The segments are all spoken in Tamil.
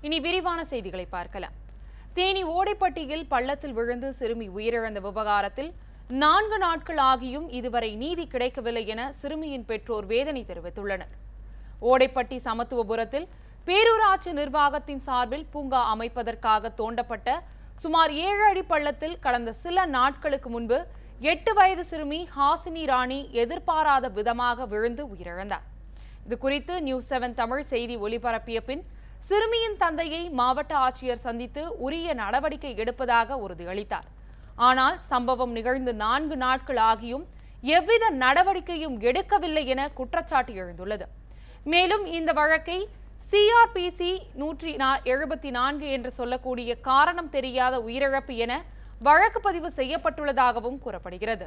இனி விரிவான செய்திகளை பார்க்கலாம் தேனி ஓடைப்பட்டியில் பள்ளத்தில் விழுந்து சிறுமி உயிரிழந்த விவகாரத்தில் நான்கு நாட்கள் ஆகியும் இதுவரை நீதி கிடைக்கவில்லை என சிறுமியின் பெற்றோர் வேதனை தெரிவித்துள்ளனர் ஓடைப்பட்டி சமத்துவபுரத்தில் பேரூராட்சி நிர்வாகத்தின் சார்பில் பூங்கா அமைப்பதற்காக தோண்டப்பட்ட சுமார் ஏழு அடி பள்ளத்தில் கடந்த சில நாட்களுக்கு முன்பு எட்டு வயது சிறுமி ஹாசினி ராணி எதிர்பாராத விதமாக விழுந்து உயிரிழந்தார் இது குறித்து நியூஸ் செவன் தமிழ் செய்தி ஒலிபரப்பிய பின் சிறுமியின் தந்தையை மாவட்ட ஆட்சியர் சந்தித்து உரிய நடவடிக்கை எடுப்பதாக உறுதியளித்தார் ஆனால் சம்பவம் நிகழ்ந்து நான்கு நாட்கள் ஆகியும் எவ்வித நடவடிக்கையும் எடுக்கவில்லை என குற்றச்சாட்டு எழுந்துள்ளது மேலும் இந்த வழக்கை சிஆர்பிசி நூற்றி எழுபத்தி நான்கு என்று சொல்லக்கூடிய காரணம் தெரியாத உயிரிழப்பு என வழக்கு பதிவு செய்யப்பட்டுள்ளதாகவும் கூறப்படுகிறது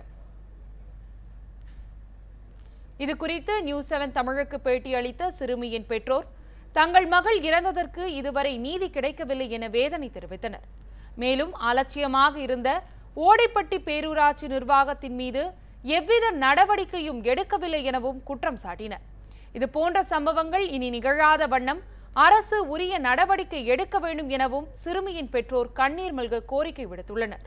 இது குறித்து நியூஸ் செவன் தமிழுக்கு பேட்டியளித்த சிறுமியின் பெற்றோர் தங்கள் மகள் இறந்ததற்கு இதுவரை நீதி கிடைக்கவில்லை என வேதனை தெரிவித்தனர் மேலும் அலட்சியமாக இருந்த ஓடைப்பட்டி பேரூராட்சி நிர்வாகத்தின் மீது எவ்வித நடவடிக்கையும் எடுக்கவில்லை எனவும் குற்றம் சாட்டினர் இது போன்ற சம்பவங்கள் இனி நிகழாத வண்ணம் அரசு உரிய நடவடிக்கை எடுக்க வேண்டும் எனவும் சிறுமியின் பெற்றோர் கண்ணீர் மல்க கோரிக்கை விடுத்துள்ளனர்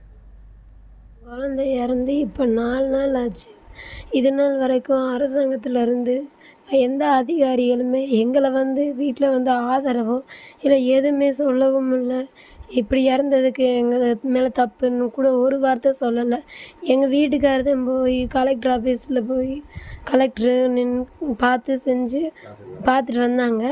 குழந்தை இறந்து இப்போ நாலு நாள் ஆச்சு இது நாள் வரைக்கும் அரசாங்கத்துல இருந்து எந்த அதிகாரிகளுமே எங்களை வந்து வீட்டில் வந்து ஆதரவோ இல்லை எதுவுமே சொல்லவும் இல்லை இப்படி இறந்ததுக்கு எங்கள் மேலே தப்புன்னு கூட ஒரு வார்த்தை சொல்லலை எங்கள் வீட்டுக்காரர் தான் போய் கலெக்டர் ஆஃபீஸில் போய் கலெக்டரு நின்று பார்த்து செஞ்சு பார்த்துட்டு வந்தாங்க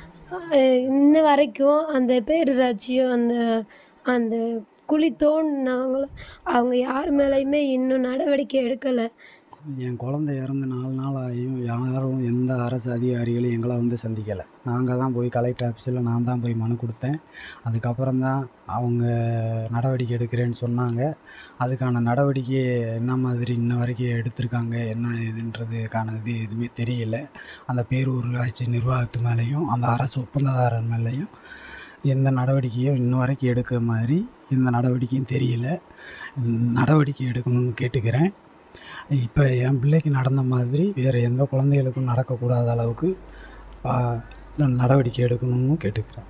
அஹ் இன்ன வரைக்கும் அந்த பேரூராட்சியோ அந்த அந்த குழி தோண்டினவங்கள அவங்க யார் மேலேயுமே இன்னும் நடவடிக்கை எடுக்கலை என் குழந்தை இறந்து நாலு நாள் ஆகியும் யாரும் எந்த அரசு அதிகாரிகளும் எங்களை வந்து சந்திக்கலை நாங்கள் தான் போய் கலெக்டர் ஆஃபீஸில் நான் தான் போய் மனு கொடுத்தேன் அதுக்கப்புறம் தான் அவங்க நடவடிக்கை எடுக்கிறேன்னு சொன்னாங்க அதுக்கான நடவடிக்கை என்ன மாதிரி இன்ன வரைக்கும் எடுத்திருக்காங்க என்ன இதுன்றதுக்கான இது எதுவுமே தெரியல அந்த பேரூராட்சி நிர்வாகத்து மேலேயும் அந்த அரசு ஒப்பந்ததாரர் மேலேயும் எந்த நடவடிக்கையும் இன்ன வரைக்கும் எடுக்கிற மாதிரி எந்த நடவடிக்கையும் தெரியல நடவடிக்கை எடுக்கணும்னு கேட்டுக்கிறேன் இப்போ என் பிள்ளைக்கு நடந்த மாதிரி வேறு எந்த குழந்தைகளுக்கும் நடக்கக்கூடாத அளவுக்கு ஆ, நடவடிக்கை எடுக்கணும்னு கேட்டுக்கிறேன்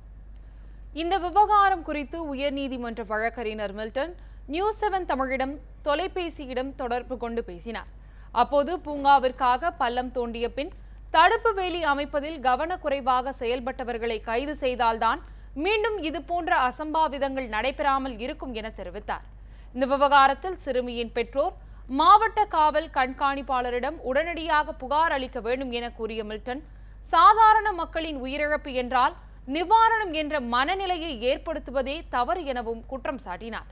இந்த விவகாரம் குறித்து உயர்நீதிமன்ற வழக்கறிஞர் மில்டன் நியூஸ் செவன் தமிழிடம் தொலைபேசியிடம் தொடர்பு கொண்டு பேசினார் அப்போது பூங்காவிற்காக பள்ளம் தோண்டிய பின் தடுப்பு வேலி அமைப்பதில் கவனக்குறைவாக செயல்பட்டவர்களை கைது செய்தால்தான் மீண்டும் இது போன்ற அசம்பாவிதங்கள் நடைபெறாமல் இருக்கும் என தெரிவித்தார் இந்த விவகாரத்தில் சிறுமியின் பெற்றோர் மாவட்ட காவல் கண்காணிப்பாளரிடம் உடனடியாக புகார் அளிக்க வேண்டும் என கூறிய மில்டன் சாதாரண மக்களின் உயிரிழப்பு என்றால் நிவாரணம் என்ற மனநிலையை ஏற்படுத்துவதே தவறு எனவும் குற்றம் சாட்டினார்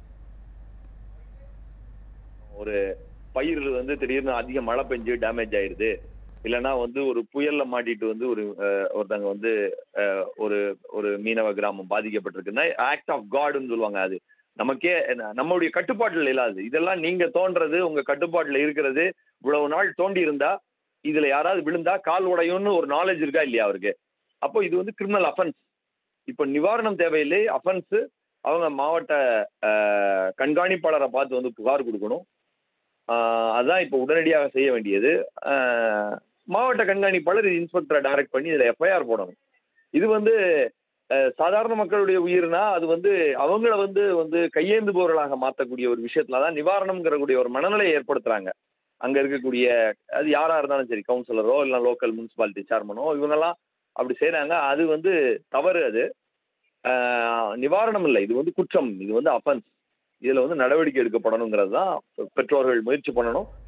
ஒரு பயிர் வந்து திடீர்னு அதிக மழை பெஞ்சு டேமேஜ் ஆயிடுது இல்லைன்னா வந்து ஒரு புயல்ல மாட்டிட்டு வந்து ஒரு அஹ், ஒருத்தங்க வந்து அஹ், ஒரு ஒரு மீனவ கிராமம் பாதிக்கப்பட்டிருக்குன்னா ஆக்ட் ஆஃப் காட்னு சொல்லுவாங்க அது நமக்கே ந- நம்மளுடைய கட்டுப்பாட்டில் இல்லாது இதெல்லாம் நீங்க தோன்றது உங்க கட்டுப்பாட்டில் இருக்கிறது இவ்வளவு நாள் தோண்டி இருந்தா இதுல யாராவது விழுந்தா கால் உடையும்னு ஒரு நாலேஜ் இருக்கா இல்லையா அவருக்கு அப்போ இது வந்து கிரிமினல் அஃபென்ஸ் இப்போ நிவாரணம் தேவையில்லை அஃபென்ஸ் அவங்க மாவட்ட அஹ், கண்காணிப்பாளரை பார்த்து வந்து புகார் கொடுக்கணும் ஆஹ் அதான் இப்போ உடனடியாக செய்ய வேண்டியது ஆஹ் மாவட்ட கண்காணிப்பாளர் இது இன்ஸ்பெக்டரை டைரக்ட் பண்ணி இதில் எஃப்ஐஆர் போடணும் இது வந்து ஆஹ் சாதாரண மக்களுடைய உயிர்னா அது வந்து அவங்கள வந்து வந்து கையேந்துபவர்களாக மாற்றக்கூடிய ஒரு விஷயத்துல தான் நிவாரணம்ங்கிற கூடிய ஒரு மனநிலையை ஏற்படுத்துறாங்க அங்க இருக்கக்கூடிய அது யாரா இருந்தாலும் சரி கவுன்சிலரோ இல்லை லோக்கல் முனிசிபாலிட்டி சேர்மனோ இவங்கெல்லாம் அப்படி செய்றாங்க அது வந்து தவறு அது ஆஹ் நிவாரணம் இல்லை இது வந்து குற்றம் இது வந்து அஃபென்ஸ் இதுல வந்து நடவடிக்கை எடுக்கப்படணுங்கிறது தான் பெற்றோர்கள் முயற்சி பண்ணணும்